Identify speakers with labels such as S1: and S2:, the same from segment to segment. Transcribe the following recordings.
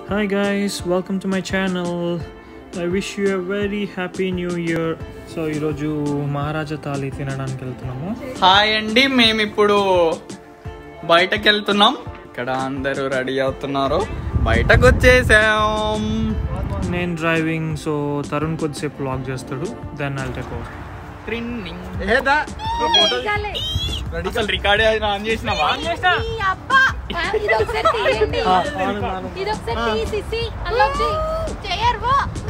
S1: Hi guys, welcome to my channel. I wish you a very happy new year. So ఈరోజు మహారాజా తాళి తినడానికి వెళ్తున్నాము
S2: హాయ్ అండి మేము ఇప్పుడు బయటకు వెళ్తున్నాం ఇక్కడ అందరూ రెడీ అవుతున్నారు బయటకు వచ్చేసాం
S1: నేను డ్రైవింగ్ సో తరుణ్ కొద్దిసేపు బ్లాగ్ చేస్తాడు దెన్ ఐల్ టేక్ ఓవర్
S2: ఏదా అసలు రికార్డ్ ఆన్ చేసినావా
S3: ఈ అబ్బా ఇదొకసారి తీయండి ఇదొకసారి తీసేసి అలా చేయరు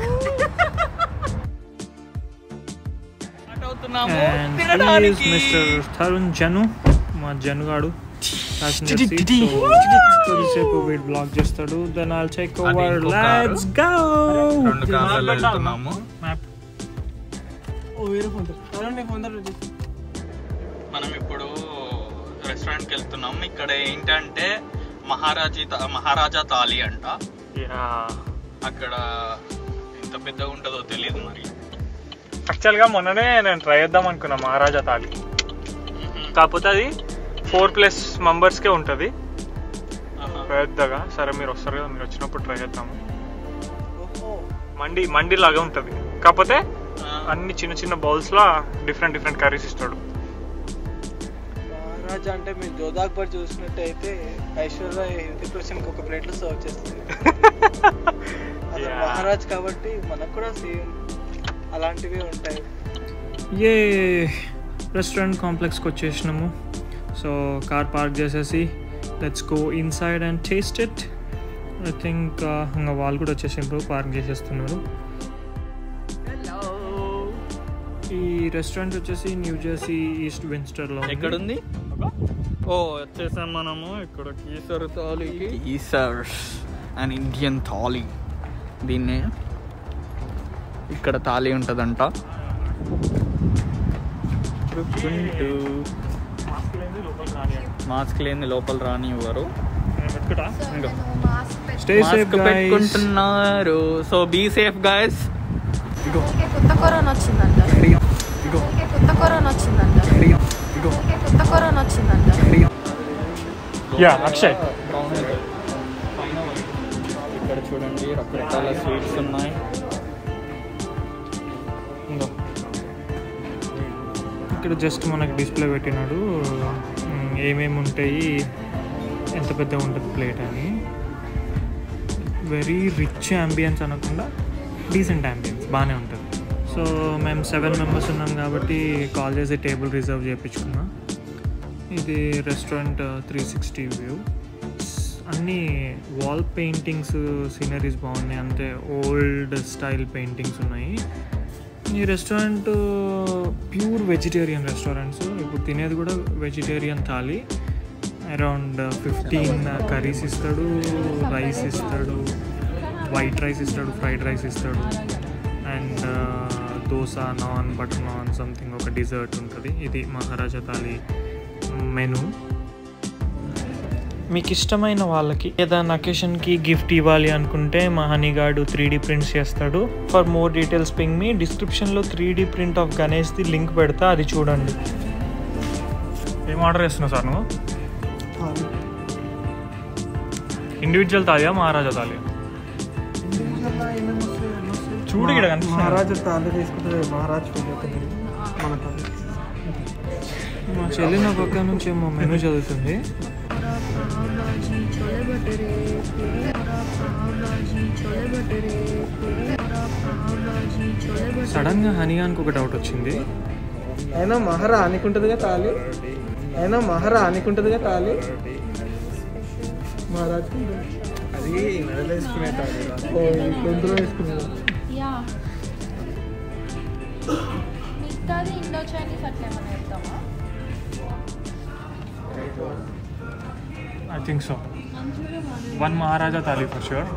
S2: స్టార్ట్ అవుతున్నాము
S1: అండ్
S2: తినడానికి
S1: మిస్టర్ తరుణ్ జను మా జను గాడు passenger seat. So, కొద్దిసేపు వీడు బ్లాగ్ చేస్తాడు దెన్ ఐల్ టేక్
S2: అది
S1: ఓవర్
S2: ఇంకో కారు.
S1: లెట్స్ గో
S2: రెండు కార్లలో వెళ్తున్నాము మనం ఇప్పుడు రెస్టారెంట్కి వెళ్తున్నాం ఇక్కడ ఏంటంటే మహారాజీ తా- మహారాజా తాలి అంట అక్కడ ఎంత పెద్దగా ఉంటుందో తెలియదు మరి
S1: యాక్చువల్గా మొన్ననే నేను ట్రై చేద్దాం అనుకున్నా మహారాజా తాలి కాకపోతే అది ఫోర్ ప్లస్ మెంబర్స్కే ఉంటుంది
S2: ఆహా.
S1: పెద్దగా సరే మీరు వస్తారు కదా మీరు వచ్చినప్పుడు ట్రై చేద్దాము మండి మండి లాగా ఉంటుంది కాకపోతే
S2: ఆ,
S1: అన్ని చిన్న చిన్న బౌల్స్ లో డిఫరెంట్ డిఫరెంట్ కర్రీస్ ఇస్తాడు
S4: మహారాజా అంటే మీరు జోధాక్బర్ చూసినట్టయితే ఐశ్వర్య హృతిక్ రోషన్ ఒక ప్లేట్ లో సర్వ్ చేస్తుంది అతను
S1: Yeah.
S4: మహారాజ్ కాబట్టి మనకు కూడా సేమ్ అలాంటివే ఉంటాయి
S1: ఏ రెస్టారెంట్ కాంప్లెక్స్కి వచ్చేసినాము సో కార్ పార్క్ చేసేసి let's go inside and taste it I think ఇంకా వాళ్ళు కూడా వచ్చేసిండ్రు పార్క్ చేసేస్తున్నారు ఈ రెస్టారెంట్ వచ్చేసి న్యూ జెర్సీ ఈస్ట్ విన్స్టర్లో
S2: ఎక్కడుంది ఓ వచ్చేసాం మనము ఇక్కడ కీసర్ థాలీకి కీసర్ అండ్ ఇండియన్ థాలీ దీన్నే ఇక్కడ థాలీ ఉంటుందంట మాస్క్ లేని లోపల రాని ఇవ్వరు ఇంకో.
S1: స్టే సేఫ్
S2: మాస్క్ పెట్టుకుంటున్నారు సో బీ సేఫ్ గాయస్
S3: కొత్త కరోనా వచ్చిందంట ఊరికే కొత్త కరోనా వచ్చిందంట ఊరికే కొత్త కరోనా వచ్చిందంట
S1: యా అక్షయ్
S2: ఇక్కడ చూడండి రకరకాల స్వీట్స్ ఉన్నాయి
S1: ఇంకో. ఇక్కడ జస్ట్ మనకి డిస్ప్లే పెట్టినాడు మ్, ఏమేమి ఉంటాయి ఎంత పెద్దగా ఉంటుంది ప్లేట్ అని వెరీ రిచ్ అంబియన్స్ అనకుండా డీసెంట్ అంబియన్స్ బాగానే ఉంటుంది సో మేము సెవెన్ మెంబర్స్ ఉన్నాం కాబట్టి కాల్ చేసి టేబుల్ రిజర్వ్ చేయించుకున్నాం ఇది రెస్టారెంట్ త్రీ సిక్స్టీ వ్యూ అన్ని వాల్ పెయింటింగ్స్ సీనరీస్ బాగున్నాయి అంతే ఓల్డ్ స్టైల్ పెయింటింగ్స్ ఉన్నాయి ఈ రెస్టారెంట్ ప్యూర్ వెజిటేరియన్ రెస్టారెంట్స్ ఇప్పుడు తినేది కూడా vegetarian thali around fifteen curries ఇస్తాడు రైస్ ఇస్తాడు వైట్ రైస్ ఇస్తాడు ఫ్రైడ్ రైస్ ఇస్తాడు and dosa naan butter naan something ఒక డిజర్ట్ ఉంటుంది ఇది మహారాజా థాలీ మెనూ మీకు ఇష్టమైన వాళ్ళకి ఏదైనా అకేషన్కి గిఫ్ట్ ఇవ్వాలి అనుకుంటే మా హనీగాడు త్రీ డీ ప్రింట్స్ చేస్తాడు for more details ping me డిస్క్రిప్షన్లో త్రీ డీ ప్రింట్ ఆఫ్ గణేష్ది లింక్ పెడతా అది చూడండి ఏం ఆర్డర్ చేస్తున్నావు సార్ నువ్వు ఇండివిజువల్ తాలియా మహారాజా తాలియా చూడు ఇక్కడ కనిపిస్తుంది
S4: మహారాజా తాళి తీసుకుంటే మహారాజ్ వెళ్ళిపోతుంది మన తాళి
S1: మా చెల్లి నా పక్క నుంచి ఏమో మెనూ చదువుతుంది సడన్ గా హనీగానికి ఒక డౌట్ వచ్చింది
S4: అయినా మహారా ఆనికుంటుందిగా తాళి అయినా మహారా ఆనికుంటుందిగా తాళి మహారాజ్ అది మెడలో వేసుకునే తాళి ఓ ఇది గొంతులో వేసుకునేది
S3: యా మిగతాది ఇండో చైనీస్ అట్లా ఏమైనా చెప్తామా
S1: I think so one Maharaja thali for sure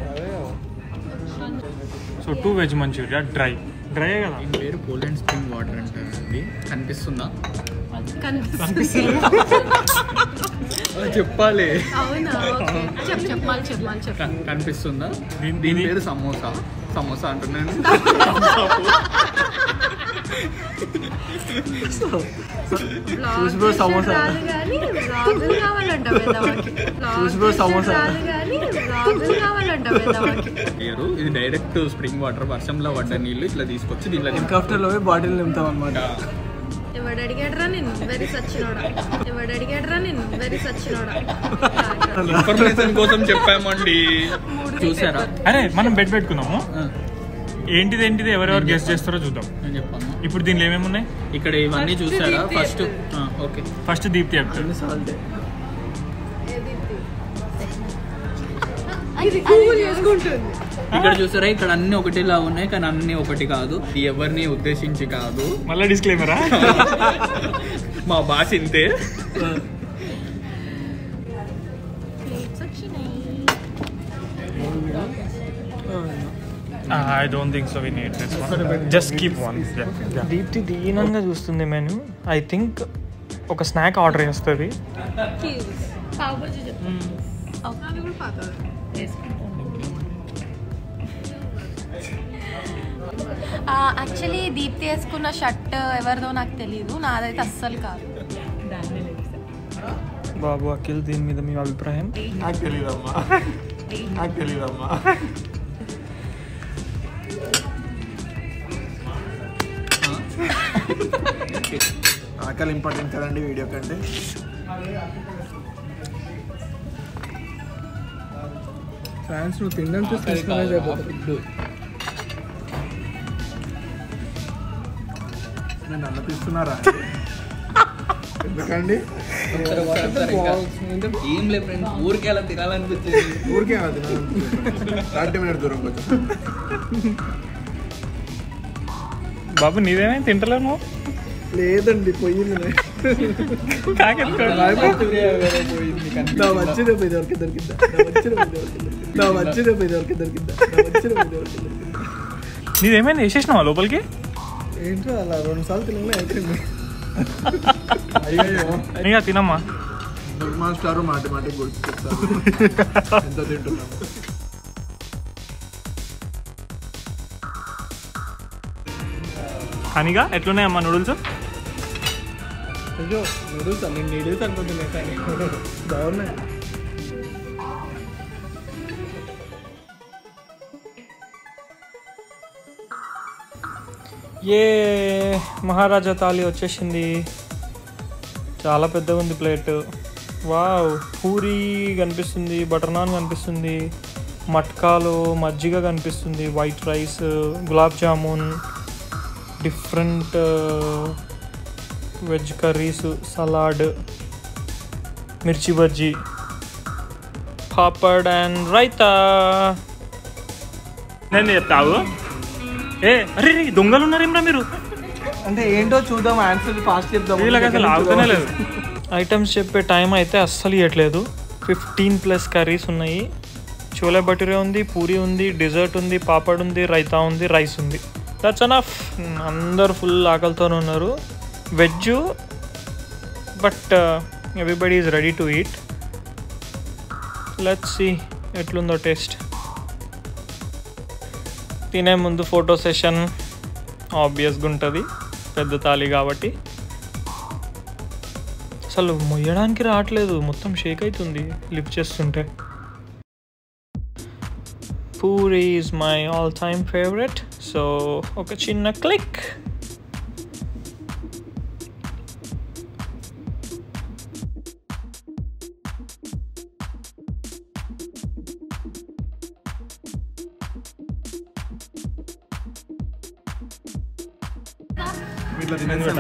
S1: so two veg manchuria dry dry కదా
S2: దీని పేరు పోలెండ్ స్ప్రింగ్ వాటర్ అంటారండి కనిపిస్తుందా చెప్పాలి
S3: అవునా ఓకే చెప్పు చెప్పాలి చెప్పాలి చెప్పు
S2: క- కనిపిస్తుందా
S1: దీని-
S2: దీని
S1: దీని-
S2: పేరు సమోసా సమోసా అంటున్నాను
S4: చూసి బ్రో సమోసా.
S3: రాదు కానీ రాగులు కావాలంట పెద్దవాళ్ళకి
S4: చూసి బ్రో సమోసా.
S3: రాదు కానీ రాగులు కావాలంట అంట పెద్దవాకి
S2: లేరు ఇది డైరెక్ట్ స్ప్రింగ్ వాటర్ వర్షంలో పడ్డ నీళ్ళు ఇట్లా తీసుకొచ్చి దీంట్లో
S4: హెలికాప్టర్లో పోయి బాటిల్ నింపుతాం అనమాట
S3: ఎవడు అడిగాడురా నేను వెరీ సచ్చినోడా ఎవడు అడిగాడురా నేను వెరీ సచ్చినోడా
S2: ఇన్ఫర్మేషన్ కోసం చెప్పామండి చూసారా
S1: అరే మనం బెడ్ పెట్టుకున్నాము ఏంటిది ఏంటిది ఎవరెవరు గెస్ట్ చేస్తారో చూద్దాం
S2: నేను చెప్పాను
S1: ఇప్పుడు దీనిలో ఏమేమి ఉన్నాయి
S2: ఇక్కడ ఇవన్నీ చూసారా ఫస్ట్ ఓకే
S1: ఫస్ట్ దీప్తి చెప్తాడు
S4: సాల్ట్
S3: ఇది కూల్ చేసుకుంటుంది
S2: ఇక్కడ చూసారా ఇక్కడ అన్ని ఒకటిలా ఉన్నాయి కానీ అన్ని ఒకటి కాదు ఇది ఎవరిని ఉద్దేశించి కాదు
S1: మళ్ళీ డిస్క్లైమరా
S2: మా భాష ఇంతే
S3: ప్లేట్స్ వచ్చినాయి
S1: I don't think so we need this one just keep one Deepti దీనంగా చూస్తుంది మెను ఐ థింక్ ఒక స్నాక్ ఆర్డర్ చేస్తుంది
S3: పావు బజ్జీ చెప్పు అది కూడా పాతది యాక్చువల్లీ దీప్తి వేసుకున్న షర్ట్ ఎవరిదో నాకు తెలియదు నాదైతే అస్సలు కాదు
S1: బాబు అఖిల్ దీని మీద మీ అభిప్రాయం
S5: నాకు తెలియదమ్మా నాకు తెలియదమ్మా ఆకలి ఇంపార్టెంట్ కదండి వీడియో కంటే
S4: ఫ్యాన్స్ నువ్వు తినడం చూసి తీసుకునే సరిపోతుంది
S5: నేను అన్నపిస్తున్నారా ఎందుకండి
S2: ఏం లేదు ఫ్రెండ్ ఊరికే అలా తినాలనిపించింది
S5: ఊరికే కాదు థర్టీ మినిట్ దూరం కొంచెం
S1: బాబు నీదేమే తింటలేవు నువ్వు
S4: లేదండి పోయింది నా వచ్చిన పోయి దొరికి దొరికిందా నా వచ్చిన పోయి దొరికి దొరికిందా నా వచ్చిన పోయి దొరికి దొరికిందా నా వచ్చిన పోయి దొరికి దొరికిందా
S1: నీదేమైనా వేసేసినావా లోపలికి
S4: ఏంటో అలా రెండు సార్లు తినగానే అయిపోయింది
S5: అయ్యో
S1: ఇక తినమ్మా
S5: మాస్టారు మాటి మాటి గుర్తుకొస్తారు ఎంత తింటున్నాం
S1: హనీగా ఎట్లున్నాయమ్మా నూడిల్స్
S4: అయ్యో నూడిల్స్ నేను నూడిల్స్ అనుకుంటున్నా కానీ బాగున్నాయి
S1: ఏ మహారాజా తాళి వచ్చేసింది చాలా పెద్దగా ఉంది ప్లేట్ వావ్ పూరి కనిపిస్తుంది బటర్ నాన్ కనిపిస్తుంది మట్కాలు మజ్జిగ కనిపిస్తుంది white rice gulab jamun different veg curries salad mirchi bajji papad and raita నేను చెప్తావు ఏ అరే రే, దొంగలు ఉన్నారేమ్రా మీరు
S4: అంటే ఏంటో చూద్దాం ఆన్సర్ ఫాస్ట్ చెప్దాం
S1: వీళ్ళకి అసలు ఆగుతూనే లేదు ఐటమ్స్ చెప్పే టైం అయితే అస్సలు ఇవ్వట్లేదు ఫిఫ్టీన్ ప్లస్ కర్రీస్ ఉన్నాయి చోలే భటూరే ఉంది పూరి ఉంది డిజర్ట్ ఉంది పాపడ్ ఉంది రైతా ఉంది రైస్ ఉంది దట్స్ అనఫ్ అందరు ఫుల్ ఆకలితోనే ఉన్నారు veg but everybody is ready to eat let's see ఎట్లుందో టేస్ట్ తినే ముందు ఫోటో సెషన్ ఆబ్వియస్గా ఉంటుంది పెద్ద తాళి కాబట్టి అసలు మొయ్యడానికి రావట్లేదు మొత్తం షేక్ అవుతుంది లిఫ్ట్ చేస్తుంటే puri is my all time favourite so ఒక చిన్న క్లిక్
S5: ఇట్లా తినేస్తాం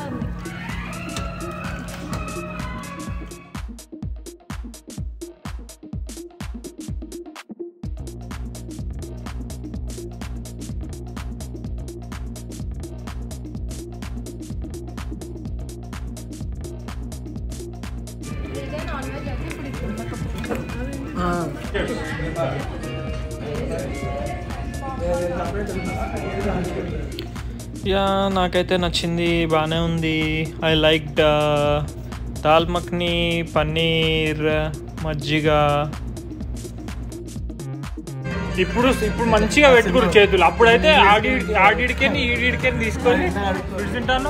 S1: యా నాకైతే నచ్చింది బాగానే ఉంది ఐ లైక్ దాల్ మఖ్ని పన్నీర్ మజ్జిగ ఇప్పుడు ఇప్పుడు మంచిగా పెట్టుకురు చేతులు అప్పుడైతే ఆడి ఆడిడికని ఈడిడికని తీసుకొని తింటాను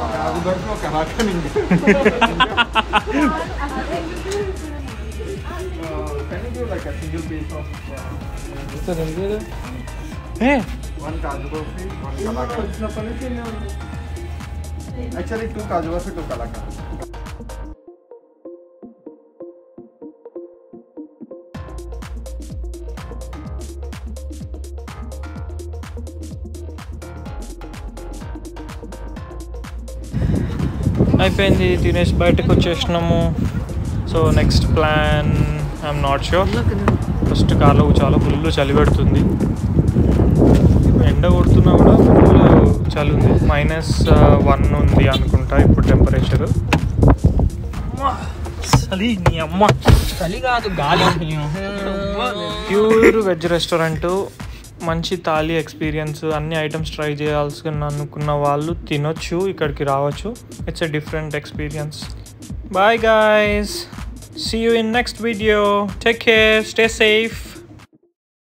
S5: actually two kaju barfi two kalakand
S1: అయిపోయింది తినేసి బయటకు వచ్చేసినాము so next plan I'm not sure first కార్లో చాలా ఫుల్ చలి పెడుతుంది ఎండ కొడుతున్నా కూడా ఫుల్ చలి ఉంది మైనస్ వన్ ఉంది అనుకుంటా ఇప్పుడు టెంపరేచర్ చలి నీ అమ్మ
S2: చలి కాదు గాలి
S1: ప్యూర్ వెజ్ రెస్టారెంట్ మంచి థాలీ ఎక్స్పీరియన్స్ అన్ని ఐటమ్స్ ట్రై చేయాల్సి అనుకున్న వాళ్ళు తినొచ్చు ఇక్కడికి రావచ్చు it's a different experience bye guys see you in next video take care stay safe